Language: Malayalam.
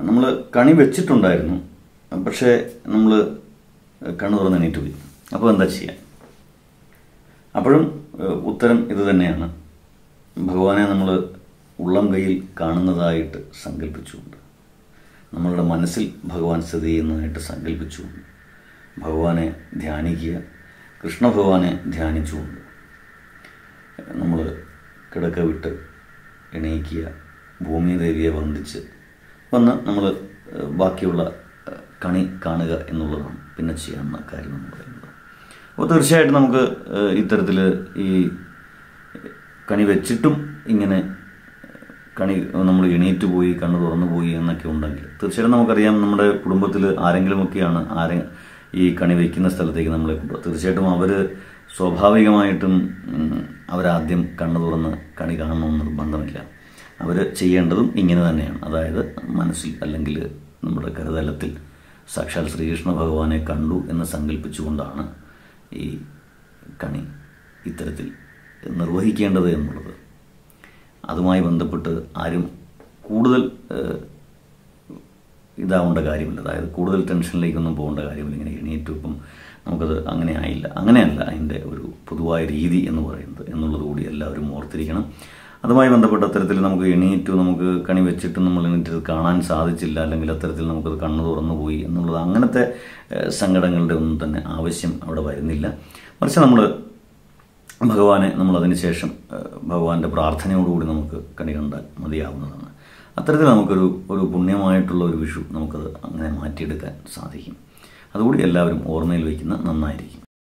നമ്മൾ കണി വെച്ചിട്ടുണ്ടായിരുന്നു പക്ഷേ നമ്മൾ കണ്ണു തുറന്ന് എണീറ്റ് പോയി അപ്പോൾ എന്താ ചെയ്യുക അപ്പോഴും ഏഹ്, ഉത്തരം ഇത് തന്നെയാണ് ഭഗവാനെ നമ്മൾ ഉള്ളം കയ്യിൽ കാണുന്നതായിട്ട് സങ്കല്പിച്ചുകൊണ്ട് നമ്മളുടെ മനസ്സിൽ ഭഗവാൻ സ്ഥിതി ചെയ്യുന്നതായിട്ട് സങ്കല്പിച്ചുകൊണ്ട് ഭഗവാനെ ധ്യാനിക്കുക കൃഷ്ണ ഭഗവാനെ ധ്യാനിച്ചുകൊണ്ട് നമ്മൾ കിടക്ക വിട്ട് എണീക്കുക ഭൂമിദേവിയെ വന്ദിച്ച് വന്ന് നമ്മൾ ബാക്കിയുള്ള ഏഹ്, കണി കാണുക എന്നുള്ളതാണ് പിന്നെ ചെയ്യാവുന്ന കാര്യം എന്ന് പറയുന്നത് അപ്പോൾ തീർച്ചയായിട്ടും നമുക്ക് ഏഹ്, ഇത്തരത്തിൽ ഈ കണി വെച്ചിട്ടും ഇങ്ങനെ കണി നമ്മൾ എണീറ്റ് പോയി കണ്ണ് തുറന്നു പോയി എന്നൊക്കെ ഉണ്ടെങ്കിൽ തീർച്ചയായിട്ടും നമുക്കറിയാം നമ്മുടെ കുടുംബത്തിൽ ആരെങ്കിലുമൊക്കെയാണ് ആരെ ഈ കണി വയ്ക്കുന്ന സ്ഥലത്തേക്ക് നമ്മളെ കൊണ്ടുപോകുക തീർച്ചയായിട്ടും അവർ സ്വാഭാവികമായിട്ടും ഉം, അവരാദ്യം കണ്ണ് തുറന്ന് കണി കാണണമെന്ന് നിർബന്ധമില്ല അവർ ചെയ്യേണ്ടതും ഇങ്ങനെ തന്നെയാണ് അതായത് മനസ്സിൽ അല്ലെങ്കിൽ നമ്മുടെ കരുതലത്തിൽ സാക്ഷാൽ ശ്രീകൃഷ്ണ ഭഗവാനെ കണ്ടു എന്ന് സങ്കല്പിച്ചുകൊണ്ടാണ് ഈ കണി ഇത്തരത്തിൽ നിർവഹിക്കേണ്ടത് എന്നുള്ളത് അതുമായി ബന്ധപ്പെട്ട് ആരും കൂടുതൽ ഏഹ്, ഇതാവേണ്ട കാര്യമില്ല അതായത് കൂടുതൽ ടെൻഷനിലേക്കൊന്നും പോകേണ്ട കാര്യമില്ല ഇങ്ങനെ എണീറ്റ് ഇപ്പം നമുക്കത് അങ്ങനെ ആയില്ല അങ്ങനെയല്ല അതിൻ്റെ ഒരു പൊതുവായ രീതി എന്ന് പറയുന്നത് എന്നുള്ളത് കൂടി എല്ലാവരും ഓർത്തിരിക്കണം അതുമായി ബന്ധപ്പെട്ട അത്തരത്തിൽ നമുക്ക് എണീറ്റു നമുക്ക് കണി വെച്ചിട്ട് നമ്മൾ എണീറ്റ് കാണാൻ സാധിച്ചില്ല അല്ലെങ്കിൽ അത്തരത്തിൽ നമുക്കത് കണ്ണു തുറന്നു പോയി എന്നുള്ളത് അങ്ങനത്തെ ഏഹ്, സങ്കടങ്ങളുടെ ഒന്നും തന്നെ ആവശ്യം അവിടെ വരുന്നില്ല മറിച്ച് നമ്മൾ ഭഗവാനെ നമ്മൾ അതിന് ശേഷം ഏഹ്, ഭഗവാന്റെ പ്രാർത്ഥനയോടുകൂടി നമുക്ക് കണി കണ്ടാൽ മതിയാവുന്നതാണ് അത്തരത്തിൽ നമുക്കൊരു ഒരു പുണ്യമായിട്ടുള്ള ഒരു വിഷു നമുക്കത് അങ്ങനെ മാറ്റിയെടുക്കാൻ സാധിക്കും അതുകൂടി എല്ലാവരും ഓർമ്മയിൽ വയ്ക്കുന്ന നന്നായിരിക്കും